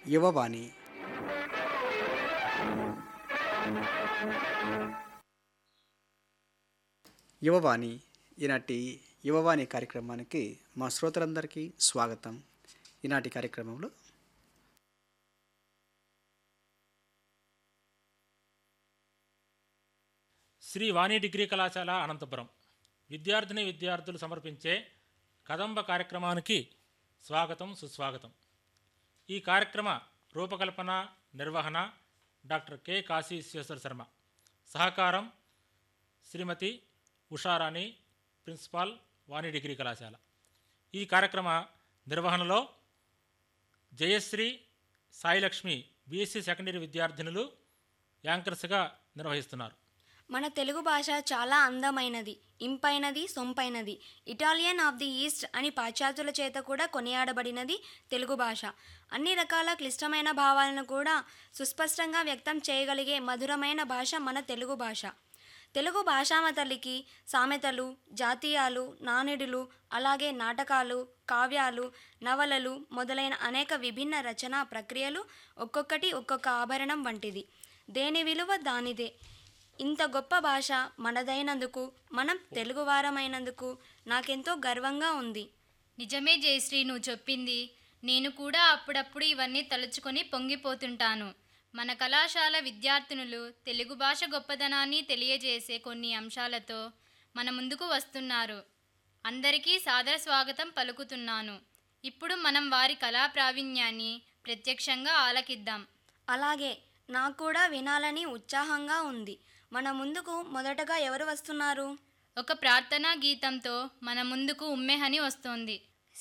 యువవాణి యువవాణి ఈనాటి యువవాణి కార్యక్రమానికి మా శ్రోతలందరికీ స్వాగతం ఈనాటి కార్యక్రమంలో శ్రీ వాణి డిగ్రీ కళాశాల అనంతపురం విద్యార్థిని విద్యార్థులు సమర్పించే కదంబ కార్యక్రమానికి స్వాగతం సుస్వాగతం ఈ కార్యక్రమ రూపకల్పన నిర్వహణ డాక్టర్ కె కాశీ విశ్వేశ్వర శర్మ సహకారం శ్రీమతి ఉషారాణి ప్రిన్సిపాల్ వాణి డిగ్రీ కళాశాల ఈ కార్యక్రమ నిర్వహణలో జయశ్రీ సాయిలక్ష్మి బీఎస్సీ సెకండరీ విద్యార్థినులు యాంకర్స్గా నిర్వహిస్తున్నారు మన తెలుగు భాష చాలా అందమైనది ఇంపైనది సొంపైనది ఇటాలియన్ ఆఫ్ ది ఈస్ట్ అని పాశ్చాత్యుల చేత కూడా కొనియాడబడినది తెలుగు భాష అన్ని రకాల క్లిష్టమైన భావాలను కూడా సుస్పష్టంగా వ్యక్తం చేయగలిగే మధురమైన భాష మన తెలుగు భాష తెలుగు భాషామ తల్లికి సామెతలు జాతీయాలు నానుడులు అలాగే నాటకాలు కావ్యాలు నవలలు మొదలైన అనేక విభిన్న రచనా ప్రక్రియలు ఒక్కొక్కటి ఒక్కొక్క ఆభరణం వంటిది దేని విలువ దానిదే ఇంత గొప్ప భాష మనదైనందుకు మనం తెలుగువారమైనందుకు నాకెంతో గర్వంగా ఉంది నిజమే జయశ్రీ నువ్వు చెప్పింది నేను కూడా అప్పుడప్పుడు ఇవన్నీ తలుచుకొని పొంగిపోతుంటాను మన కళాశాల విద్యార్థినులు తెలుగు భాష గొప్పదనాన్ని తెలియజేసే కొన్ని అంశాలతో మన ముందుకు వస్తున్నారు అందరికీ సాదర స్వాగతం పలుకుతున్నాను ఇప్పుడు మనం వారి కళా ప్రావీణ్యాన్ని ప్రత్యక్షంగా ఆలకిద్దాం అలాగే నాకు కూడా వినాలని ఉత్సాహంగా ఉంది మన ముందుకు మొదటగా ఎవరు వస్తున్నారు ఒక ప్రార్థనా గీతంతో మన ముందుకు ఉమ్మెహని వస్తోంది